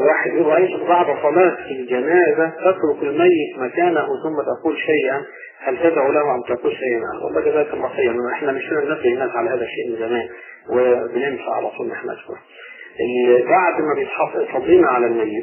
واحد يقول رأيت بعد صلاة الجنازة تترك الميت مكانه ثم تقول شيئا هل تدعو له أم تقول شيئا والله جزاك الله خيرا احنا مش ننبه الناس على هذا الشيء من زمان وبننسى على طول نحن نشكر بعد ما بيتحط صلينا على الميت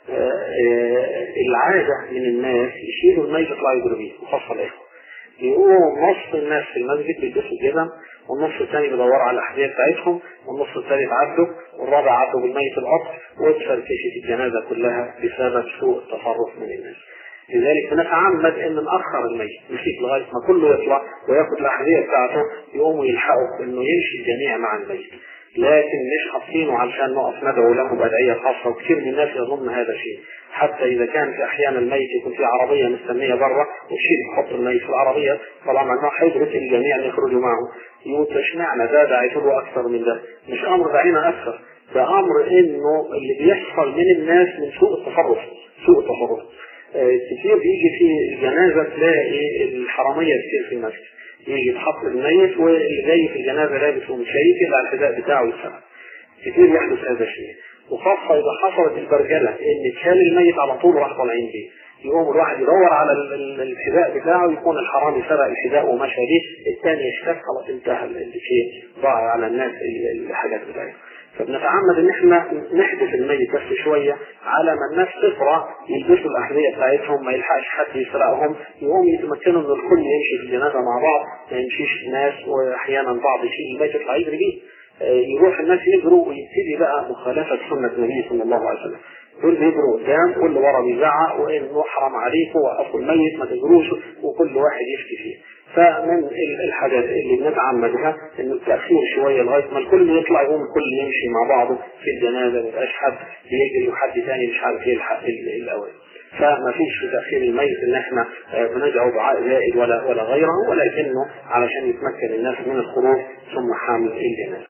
العادة من الناس يشيلوا الميت يطلعوا يجروا بيه وخاصة الإخوة يقوموا نص الناس في المسجد بيلبسوا الجزم والنص الثاني بيدوروا على الأحذية بتاعتهم والنص الثالث عدوا والرابع عدوا بالميت القطر واتفركشت الجنازة كلها بسبب سوء التصرف من الناس لذلك بنتعمد ان ناخر الميت نسيت لغايه ما كله يطلع وياخد الاحذيه بتاعته يقوموا يلحقوا انه يمشي الجميع مع الميت لكن مش حاطينه علشان نقف ندعو له بأدعية خاصة وكثير من الناس يظن هذا الشيء حتى إذا كان في أحيانا الميت يكون في عربية مستنية بره وشيل يحط الميت في العربية طبعا معناه حيدرس الجميع أن يخرجوا معه يقول اشمعنى ده دعيته أكثر من ده مش أمر دعينا أكثر ده أمر إنه اللي بيحصل من الناس من سوء التصرف سوء التصرف كتير بيجي في الجنازة تلاقي الحرامية كتير في المسجد يجي يتحط الميت واللي جاي في الجنازة لابس ومش شايف يبقى الحذاء بتاعه يتسرق كتير يحدث هذا الشيء وخاصة إذا حصلت البرجلة إن كان الميت على طول راح طالعين بيه يقوم الواحد يدور على الحذاء بتاعه يكون الحرامي سرق الحذاء ومشى بيه الثاني يشتك خلاص انتهى الشيء ضاع على الناس الحاجات بتاعته فبنتعمد ان احنا نحدث الميت بس شويه على ما الناس تفرح يلبسوا الاحذيه بتاعتهم ما يلحقش حد يسرقهم يقوم يتمكنوا ان الكل يمشي في الجنازه مع بعض ما يمشيش ناس واحيانا بعض يشيل الميت يطلع يجري بيه يروح الناس يجروا ويبتدي بقى مخالفه سنه النبي صلى الله عليه وسلم دول بيجروا قدام واللي ورا بيزعق وانه حرام عليكم وقفوا الميت ما تجروش وكل واحد يفتي فيه فمن الحاجات اللي بنتعمدها ان التاخير شويه لغايه ما الكل يطلع يقوم الكل يمشي مع بعضه في الجنازه ما يبقاش حد بيجري وحد ثاني مش عارف يلحق الاول فما فيش في تاخير الميت ان احنا بندعو دعاء زائد ولا ولا غيره ولكنه علشان يتمكن الناس من الخروج ثم حامل الجنازه